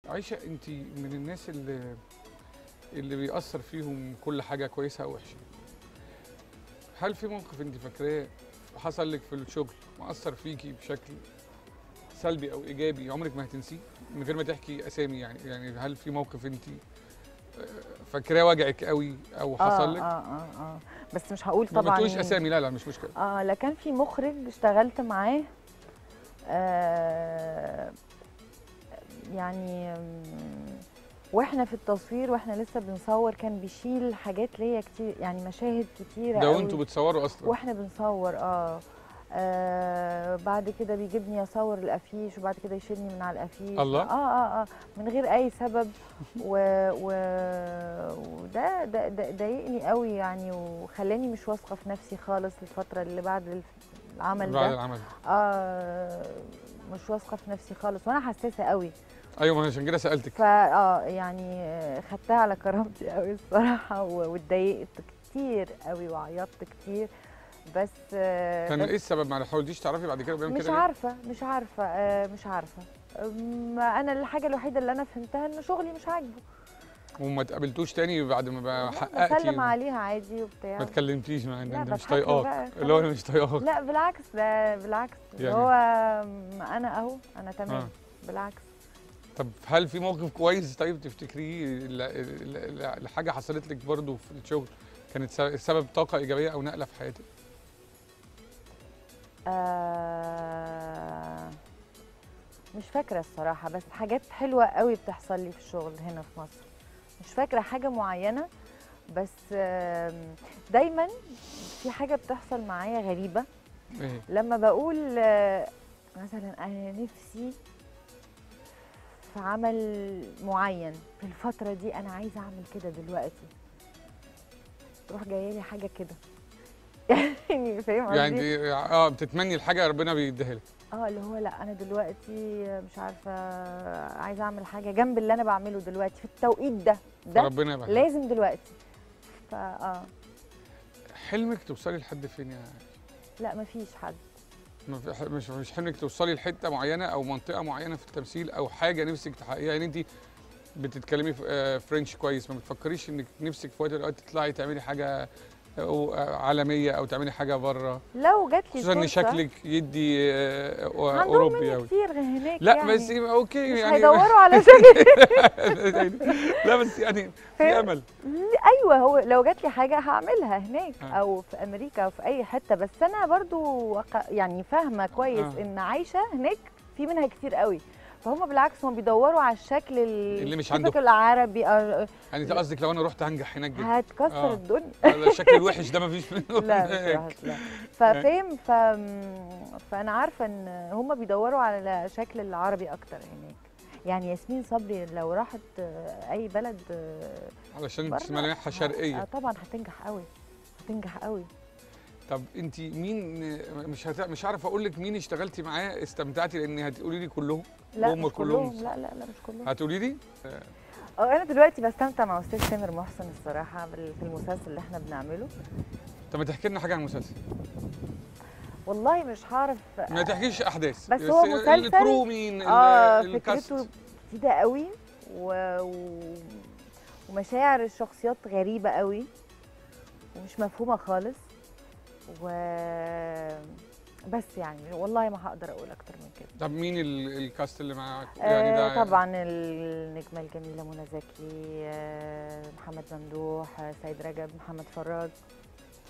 عايشه انت من الناس اللي اللي بيأثر فيهم كل حاجه كويسه او وحشه هل في موقف انت فاكراه حصل لك في الشغل مأثر فيكي بشكل سلبي او ايجابي عمرك ما هتنسيه من غير ما تحكي اسامي يعني يعني هل في موقف انت فاكراه وجعك قوي او حصل لك اه اه اه بس مش هقول ما طبعا تقوليش مين. اسامي لا لا مش مشكله اه لا كان في مخرج اشتغلت معاه آه يعني مم، واحنا في التصوير واحنا لسه بنصور كان بيشيل حاجات ليا كتير يعني مشاهد كتيره ده قوي. وانتوا بتصوروا اصلا واحنا بنصور اه آه بعد كده بيجيبني اصور الافيش وبعد كده يشيلني من على الافيش الله. اه اه اه من غير اي سبب و و وده ده ده ضايقني قوي يعني وخلاني مش واثقه في نفسي خالص الفتره اللي بعد الف- العمل بعد ده العمل اه مش واثقه في نفسي خالص وانا حساسه قوي ايوه ما أنا عشان كده سالتك فا اه يعني آه، خدتها على كرامتي قوي الصراحه و- واتضايقت كتير قوي وعيطت كتير بس آه، كان بس ايه السبب ما حاولتيش تعرفي بعد كده بيعمل مش كده ليه؟ عارفه مش عارفه آه، مش عارفه أم، انا الحاجه الوحيده اللي انا فهمتها ان شغلي مش عاجبه وما تقابلتوش تاني بعد ما بقى حققتي بسلم عليها عادي وبتاع ما تكلمتيش مع ان لا، انا مش بضحك له طايقاك بقى، اللي هو انا مش طايقاك لا بالعكس ده بالعكس اللي يعني- هو ما انا اهو انا تمام آه. بالعكس طب هل في موقف كويس طيب تفتكريه ل- ل- ل- لحاجه حصلت لك برضو في الشغل كانت س- سبب طاقه ايجابيه او نقله في حياتك آه مش فاكره الصراحه بس حاجات حلوه قوي بتحصل لي في الشغل هنا في مصر مش فاكره حاجه معينه بس آم، دايما في حاجه بتحصل معايا غريبه ايه لما بقول آه، مثلا انا نفسي في عمل معين في الفتره دي انا عايزه اعمل كده دلوقتي تروح جايه لي حاجه كده يعني فاهم قصدي يعني دي- اه بتتمني الحاجه ربنا بيديها لك اه اللي هو لا انا دلوقتي مش عارفه عايزه اعمل حاجه جنب اللي انا بعمله دلوقتي في التوقيت ده ده ربنا يبارك لازم دلوقتي فا اه حلمك توصلي لحد فين يعني لا مفيش حد ما في- مش مش حلمك توصلي لحته معينه او منطقه معينه في التمثيل او حاجه نفسك تحققيها يعني انت بتتكلمي ف- آه، فرنش كويس ما بتفكريش انك نفسك في وقت من الاوقات تطلعي تعملي حاجه أو آه، عالميه او تعملي حاجه بره لو جات لي خصوصا ان فرصة- شكلك يدي آه، عندهم اوروبي مني قوي كتير هناك لا يعني بس يبقى اوكي مش يعني هيدوروا على شكل لا بس يعني في فاهم؟ امل ايوه هو لو جات لي حاجه هعملها هناك آه. او في امريكا او في اي حته بس انا برضو وق- يعني فاهمه كويس آه. ان عايشه هناك في منها كتير قوي فهم بالعكس هم بيدوروا على الشكل ال- اللي مش typical عندهم. العربي آه، يعني انت قصدك لو انا رحت هنجح هناك جدا هتكسر آه. الدنيا الشكل الوحش ده مفيش منه لا بصراحه لا ففاهم ف... فانا عارفه ان هم بيدوروا على شكل العربي اكتر هناك يعني ياسمين صبري لو راحت آه، اي بلد آه، علشان بره ملامحها ه- شرقيه آه، طبعا هتنجح قوي هتنجح قوي طب انت مين مش هت... مش عارف اقول لك مين اشتغلتي معاه استمتعتي لان هتقولي لي كلهم لا هم مش كلهم كلهم لا لا لا مش كلهم هتقولي لي اه انا دلوقتي بستمتع مع استاذ تامر محسن الصراحه بال- في المسلسل اللي احنا بنعمله طب ما تحكي لنا حاجه عن المسلسل والله مش هعرف ما تحكيش احداث بس هو مسلسل- الكرو مين ال- اه الكاست فكرته جديده قوي و... و... ومشاعر الشخصيات غريبه قوي ومش مفهومه خالص و بس يعني والله ما هقدر اقول اكتر من كده طب مين ال- الكاست اللي معاك آه طبعا النجمه الجميله منى زكي آه محمد ممدوح آه سيد رجب محمد فراج